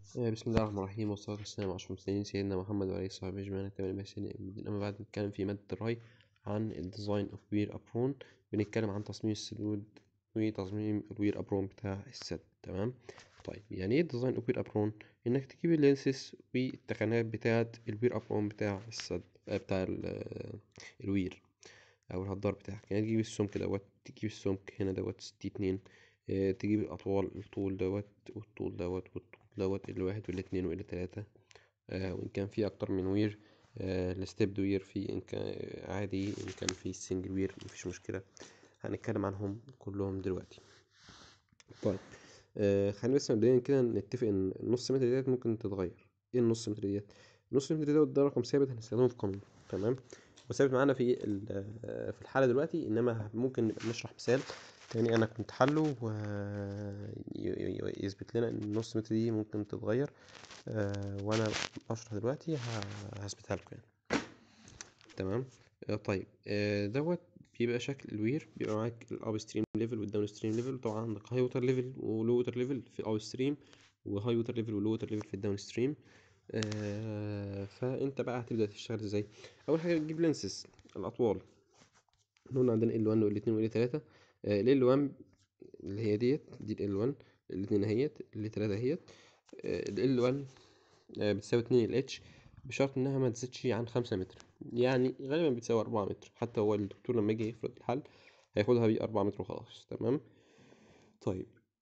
آه، بسم الله الرحمن الرحيم والصلاة والسلام على أشرف المرسلين سيدنا محمد وعليه الصحابة أجمعين التمام الباحثين أما بعد نتكلم في مادة الري عن الديزاين أوف وير أبرون بنتكلم عن تصميم السدود وتصميم الوير أبرون بتاع السد تمام طيب يعني ايه الديزاين أوف وير أبرون إنك تجيب اللينسز والتقنيات بتاعة الوير أبرون بتاع السد آه، بتاع ال- آه، الوير أو الهدار بتاعك يعني تجيب السمك دوت تجيب السمك هنا دوت تي اتنين آه، تجيب الأطوال الطول دوت والطول دوت والطول دوت ال واحد وال اتنين وال تلاتة آه، وإن كان في أكتر من وير آه، الستيب وير في إن كان عادي إن كان في سنجل وير مفيش مشكلة هنتكلم عنهم كلهم دلوقتي طيب آه خلينا بس مبدئيا كده نتفق إن النص متر ديت ممكن تتغير إيه النص متر ديت؟ النص متر دوت ده رقم ثابت هنستخدمه في قانون تمام وثابت معانا في ال- آه، في الحالة دلوقتي إنما ممكن نبقى نشرح مثال تاني أنا كنت حله ويثبت لنا إن النص متر دي ممكن تتغير آه، وأنا بشرح دلوقتي ه- هثبتها لكم يعني تمام آه، طيب آه، دوت بيبقى شكل الوير بيبقى معاك الاب ستريم ليفل والداون ستريم ليفل طبعا عندك هاي ووتر ليفل ولو ووتر ليفل في الاب ستريم وهاي ووتر ليفل ولو ووتر ليفل في الداون ستريم آه، فانت بقى هتبدا تشتغل ازاي اول حاجه تجيب لينسز الاطوال قلنا عندنا ال 1 وال 2 وال 3 ال 1 اللي هي ديت دي ال 1 الاثنين اهيت ال 3 اهيت ال 1 بتساوي 2 ال اتش بشرط انها ما تزيدش عن 5 متر يعني غالبا بتساوي 4 متر حتى هو الدكتور لما يجي يفرض الحل هياخدها بيه 4 متر وخلاص تمام طيب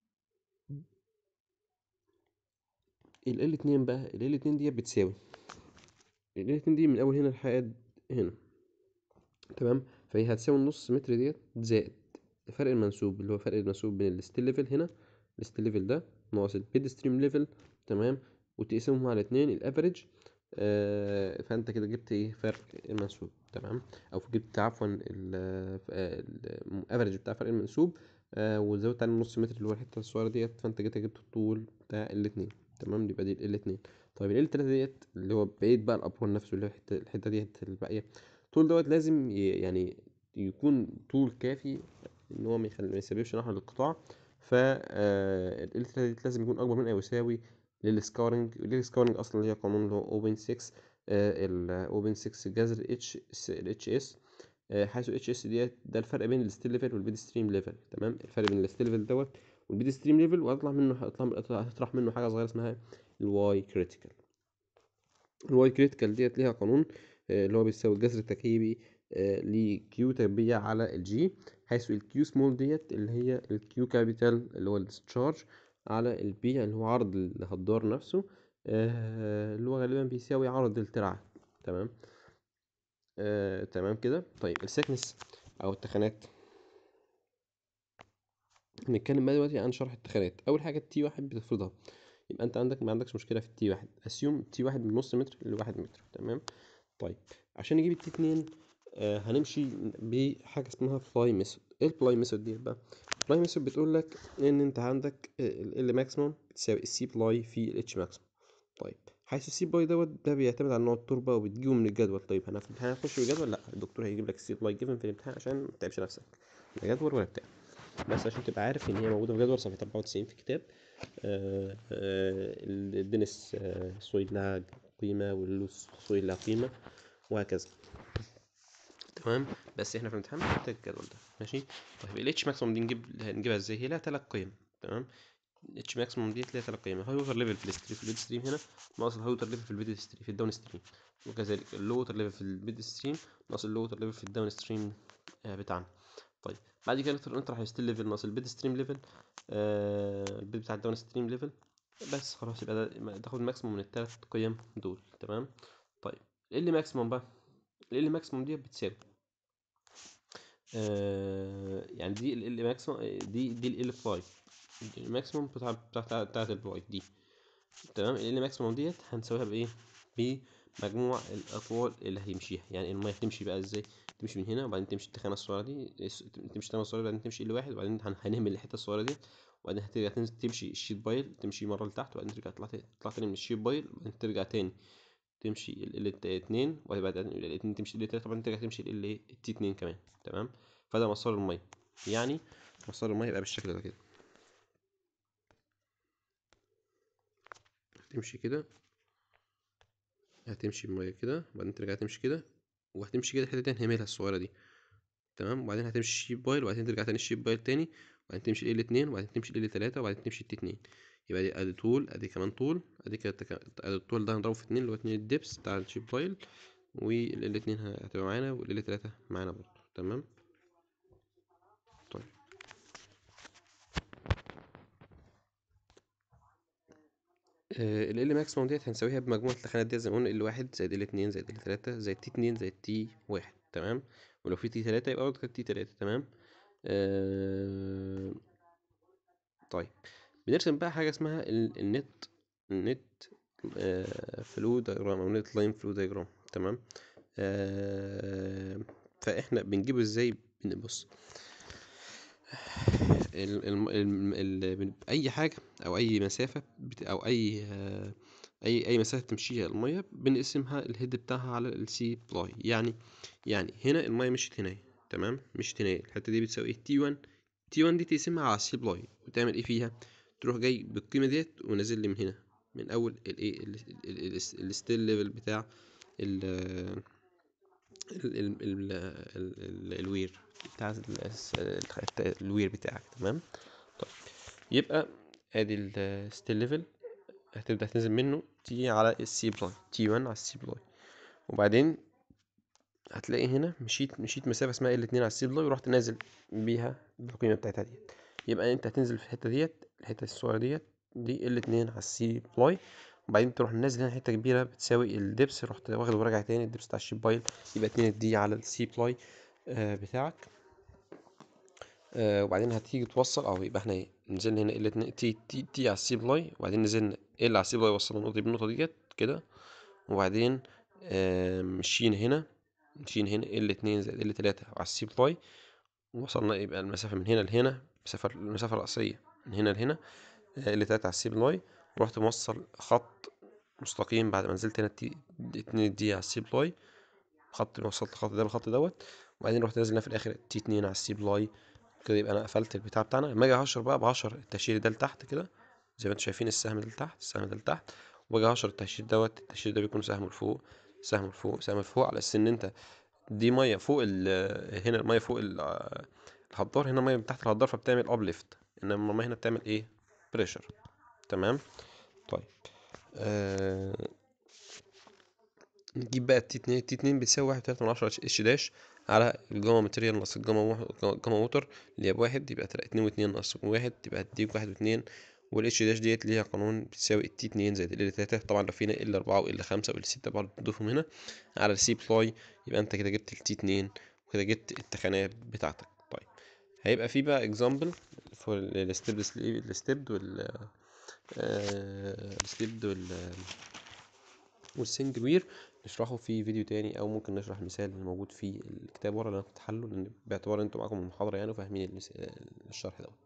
ال ال 2 بقى ال ال 2 ديت بتساوي ال ال 2 دي من اول هنا لحد هنا تمام فهي هتساوي النص متر ديت زائد فرق المنسوب اللي هو فرق المنسوب بين الستيل ليفل هنا الستيل ليفل ده ناقص البيد ستريم ليفل تمام وتقسمهم على اتنين الافريج آه فانت كده جبت ايه فرق المنسوب تمام او جبت عفوا الافريج بتاع فرق المنسوب آه وزودت على النص متر اللي هو الحته الصغيره ديت فانت كده جبت الطول بتاع الاتنين تمام يبقى دي الاتنين طيب ال تلاتة ديت اللي هو بقيت بقى الابرون نفسه اللي هو الحته الحته ديت الباقيه الطول دوت لازم ي- يعني يكون طول كافي ان هو ما يخلي ما يسببش نحر للقطاع ف ال ديت لازم يكون اكبر من او يساوي للسكارنج للسكارنج اصلا اللي هي قانون اللي هو اوبن 6 الاوبن 6 جذر اتش الاتش اس حيث اتش اس ديت ده الفرق بين الستيل ليفل والبيد ستريم ليفل تمام الفرق بين الستيل ليفل دوت والبيد ستريم ليفل وهطلع منه هطلع هتطرح منه حاجه صغيره اسمها الواي كريتيكال الواي كريتيكال ديت ليها قانون آه، اللي هو بيساوي الجذر التركيبي لكيو تربيع على الجي حيث الكيو سمول ديت اللي هي الكيو كابيتال اللي هو الديسشارج على البي اللي هو عرض الهدار نفسه آه، اللي هو غالبا بيساوي عرض الترعة تمام آه، تمام كده طيب السكنس او التخانات هنتكلم بقى دلوقتي عن شرح التخانات اول حاجه التي واحد بتفرضها يبقى انت عندك ما عندكش مشكله في التي واحد اسيوم تي واحد من نص متر لواحد متر تمام طيب عشان نجيب التي اتنين آه هنمشي بحاجه اسمها فلاي ميثود ايه الفلاي ميثود دي بقى الفلاي ميثود بتقول لك ان انت عندك ال ماكسيموم بتساوي السي بلاي في الاتش ماكسيموم طيب حيث السي بلاي دوت ده بيعتمد على نوع التربه وبتجيبه من الجدول طيب هناخد هنخش في الجدول لا الدكتور هيجيب لك السي بلاي جيفن في الامتحان عشان ما تتعبش نفسك لا جدول ولا بتاع بس عشان تبقى عارف ان هي موجوده في جدول صفحه 94 في كتاب آه، آه، الدنس آه، سويد لها قيمه واللوس سويد لها قيمه وهكذا تمام بس احنا في الامتحان بنحتاج الجدول ده ماشي طيب الاتش ماكسيموم دي نجيب هنجيبها ازاي هي لها ثلاث قيم تمام الاتش ماكسيموم ديت ليها ثلاث قيم هاي ووتر ليفل في الستريم في البيد ستريم هنا ناقص الهاي ووتر ليفل في البيد ستريم في الداون ستريم وكذلك اللو ووتر ليفل في البيد ستريم ناقص اللو ووتر ليفل في الداون ستريم آه، بتاعنا طيب بعد كده نقدر نطرح الستيل ليفل ناقص البيد ستريم ليفل آه البيد بتاع الداون ستريم ليفل بس خلاص يبقى ده تاخد ماكسيموم من الثلاث قيم دول تمام طيب ال ماكسيموم بقى ال ماكسيموم دي بتساوي آه يعني دي ال ماكسيموم دي دي ال فلاي الماكسيموم بتاع بتاع بتاعت الفلاي دي تمام ال ماكسيموم ديت هنساويها بايه بمجموع الاطوال اللي هيمشيها يعني الميه هتمشي بقى ازاي تمشي من هنا وبعدين تمشي التخانه الصغيره دي تمشي التخانه الصغيره بعدين تمشي ال واحد وبعدين هن- هنهمل الحته الصغيره دي وبعدين هترجع تنزل تمشي الشيت بايل تمشي مره لتحت وبعدين ترجع تطلع تاني تطلع تاني من الشيت بايل وبعدين ترجع تاني تمشي ال ال اتنين وبعدين ال اتنين تمشي ال تلاته وبعدين ترجع تمشي ال ال التي اتنين كمان تمام فده مسار الميه يعني مسار الميه يبقى بالشكل ده كده هتمشي كده هتمشي المية كده وبعدين ترجع تمشي كده وهتمشي كده الحتة دي هنعملها الصغيرة دي تمام وبعدين هتمشي الشيب بايل وبعدين ترجع تاني الشيب بايل تاني وبعدين تمشي ال اتنين وبعدين تمشي ال تلاتة وبعدين تمشي التي اتنين يبقى دي ادي طول ادي كمان طول ادي كده تك- ادي الطول ده هنضربه في اتنين اللي هو اتنين الدبس بتاع الشيب بايل وال اتنين هتبقى معانا وال تلاتة معانا برضه تمام طيب ال ال ماكسيموم ديت هنساويها بمجموعة الخانات ديت زي ما قلنا ال واحد زائد ال اتنين زائد ال تلاتة زائد تي اتنين زائد تي واحد تمام ولو في تي تلاتة يبقى برضه تي تلاتة تمام آه... طيب بنرسم بقى حاجة اسمها ال- النت النت آه... فلو دايجرام أو نت لاين فلو دايجرام تمام آه... فاحنا بنجيبه ازاي بنبص ال ال ال ال بن- اي حاجه او اي مسافه بت او اي آه، اي اي مسافه تمشيها الميه بنقسمها الهيد بتاعها على السي بلاي يعني يعني هنا الميه مشيت هنا تمام مشيت هنا الحته دي بتساوي ايه تي 1 تي 1 دي تقسمها على السي بلاي وتعمل ايه فيها تروح جاي بالقيمه ديت ونازل لي من هنا من اول الايه الستيل ليفل بتاع ال ال ال ال ال ال الوير بتاع ال- الخ- الوير بتاعك تمام طيب يبقى ادي الستيل ليفل هتبدأ تنزل منه تيجي على السي بلاي تي 1 على السي بلاي وبعدين هتلاقي هنا مشيت مشيت مسافة اسمها ال 2 على السي بلاي ورحت نازل بيها بالقيمة بتاعتها ديت يبقى انت هتنزل في الحتة ديت الحتة الصغيرة ديت دي ال 2 على السي بلاي وبعدين تروح نازل هنا حتة كبيرة بتساوي الدبس رحت واخد وراجع تاني الدبس بتاع الشيب بايل يبقى 2 دي على السي بلاي آه بتاعك آه وبعدين هتيجي توصل او يبقى احنا ايه نزلنا هنا ال 2 تي تي تي على السي بلاي وبعدين نزلنا ال على السي بلاي وصلنا النقطة دي بالنقطة ديت كده وبعدين آه مشينا هنا مشينا هنا ال 2 زائد ال 3 على السي بلاي وصلنا يبقى المسافة من هنا لهنا المسافة المسافة الرئيسية من هنا لهنا ال 3 على السي بلاي ورحت موصل خط مستقيم بعد ما نزلت هنا تي 2 دي على السي بلاي خط وصلت الخط ده بالخط دوت وبعدين رحت نازل هنا في الاخر تي 2 على السي بلاي كده يبقى انا قفلت البتاع بتاعنا لما اجي اهشر بقى بهشر التهشير ده لتحت كده زي ما انتم شايفين السهم ده لتحت السهم ده لتحت واجي اهشر التهشير دوت التهشير ده بيكون سهم لفوق سهم لفوق سهم لفوق على اساس ان انت دي ميه فوق ال هنا الميه فوق ال- الهدار هنا ميه من تحت الهدار فبتعمل ابليفت انما الميه هنا بتعمل ايه بريشر تمام طيب آه نجيب بقى التي اتنين التي اتنين بتساوي واحد وتلاتة من عشرة اتش داش على الجاما ماتيريال ناقص الجاما واحد جاما ووتر اللي هي بواحد يبقى تلاتة اتنين واتنين ناقص واحد تبقى هتديك واحد واتنين والاتش داش ديت ليها قانون بتساوي التي اتنين زائد ال تلاتة طبعا لو فينا ال اربعة وال خمسة وال ستة برضه بتضيفهم هنا على السي بلاي يبقى انت كده جبت التي اتنين وكده جبت التخانات بتاعتك طيب هيبقى في بقى اكزامبل فور الستيب الستيب وال الستيب وال والسنجل وير نشرحه في فيديو تاني او ممكن نشرح المثال اللي موجود في الكتاب ورا اللي انا كنت حله لان باعتبار انتوا معاكم المحاضره يعني وفاهمين المس- الشرح ده